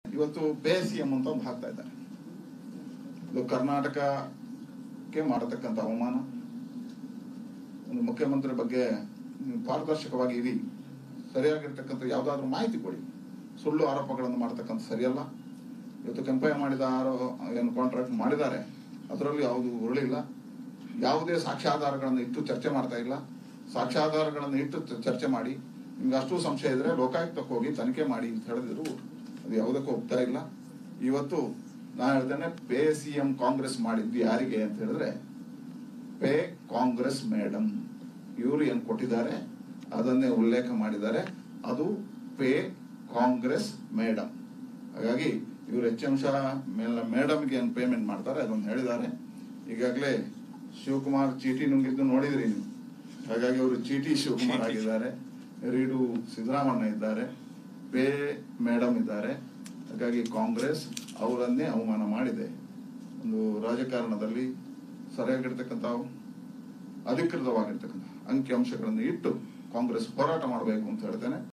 ಇವತ್ತು pay C M ಅಂತ ಒಂದು ಹಾಕ್ತಾ ಇದ್ದಾರೆ ಇದು ಕರ್ನಾಟಕಕ್ಕೆ ಮಾಡತಕ್ಕಂಥ ಅವಮಾನ ಒಂದು ಮುಖ್ಯಮಂತ್ರಿ ಬಗ್ಗೆ ನೀವು ಪಾರದರ್ಶಕವಾಗಿ ಇರಿ ಸರಿಯಾಗಿರ್ತಕ್ಕಂಥ ಯಾವುದಾದ್ರೂ ಮಾಹಿತಿ ಕೊಡಿ ಸುಳ್ಳು ಆರೋಪಗಳನ್ನು ಮಾಡ್ತಕ್ಕಂಥ ಸರಿಯಲ್ಲ ಇವತ್ತು ಕೆಂಪಯ್ಯ ಮಾಡಿದ ಆರೋ ಏನು ಕಾಂಟ್ರಾಕ್ಟ್ ಮಾಡಿದ್ದಾರೆ ಅದರಲ್ಲಿ ಯಾವುದು ಉರುಳಿಲ್ಲ ಯಾವುದೇ ಸಾಕ್ಷ್ಯಾಧಾರಗಳನ್ನು ಇಟ್ಟು ಚರ್ಚೆ ಮಾಡ್ತಾ ಇಲ್ಲ ಸಾಕ್ಷ್ಯಾಧಾರಗಳನ್ನು ಇಟ್ಟು ಚ- ಚರ್ಚೆ ಮಾಡಿ ನಿಮ್ಗೆ ಅಷ್ಟು ಸಂಶಯ ಇದ್ರೆ ಲೋಕಾಯುಕ್ತಕ್ಕೆ ಹೋಗಿ ತನಿಖೆ ಮಾಡಿ ಅಂತ ಹೇಳಿದ್ರು ಅದು ಯಾವುದಕ್ಕೂ ಹೋಗ್ತಾ ಇಲ್ಲ ಇವತ್ತು ನಾನು ಹೇಳ್ತೇನೆ ಪೇ ಸಿ ಎಂ ಕಾಂಗ್ರೆಸ್ ಮಾಡಿದ್ದು ಯಾರಿಗೆ ಅಂತ ಹೇಳಿದ್ರೆ ಪೇ ಕಾಂಗ್ರೆಸ್ ಮೇಡಮ್ ಇವರು ಏನು ಕೊಟ್ಟಿದ್ದಾರೆ ಅದನ್ನೇ ಉಲ್ಲೇಖ ಮಾಡಿದ್ದಾರೆ ಅದು ಪೇ ಕಾಂಗ್ರೆಸ್ ಮೇಡಮ್ ಹಾಗಾಗಿ ಇವರು ಎಚ್ ಎಂ ಶಾ ಮೇಡಮ್ಗೆ ಏನು ಪೇಮೆಂಟ್ ಮಾಡ್ತಾರೆ ಅದನ್ನು ಹೇಳಿದ್ದಾರೆ ಈಗಾಗಲೇ ಶಿವಕುಮಾರ್ ಚೀಟಿ ನುಂಗಿದ್ದು ನೋಡಿದ್ರಿ ನೀವು ಹಾಗಾಗಿ ಅವರು ಚೀಟಿ ಶಿವಕುಮಾರ್ ಆಗಿದ್ದಾರೆ ರೀಡು ಸಿದ್ದರಾಮಣ್ಣ ಇದ್ದಾರೆ ಪೇ ಮೇಡಮ್ ಇದ್ದಾರೆ ಹಾಗಾಗಿ ಕಾಂಗ್ರೆಸ್ ಅವರನ್ನೇ ಅವಮಾನ ಮಾಡಿದೆ ಒಂದು ರಾಜಕಾರಣದಲ್ಲಿ ಸರಿಯಾಗಿರ್ತಕ್ಕಂಥ ಅಧಿಕೃತವಾಗಿರ್ತಕ್ಕಂಥ ಅಂಕಿಅಂಶಗಳನ್ನು ಇಟ್ಟು ಕಾಂಗ್ರೆಸ್ ಹೋರಾಟ ಮಾಡಬೇಕು ಅಂತ ಹೇಳ್ತೇನೆ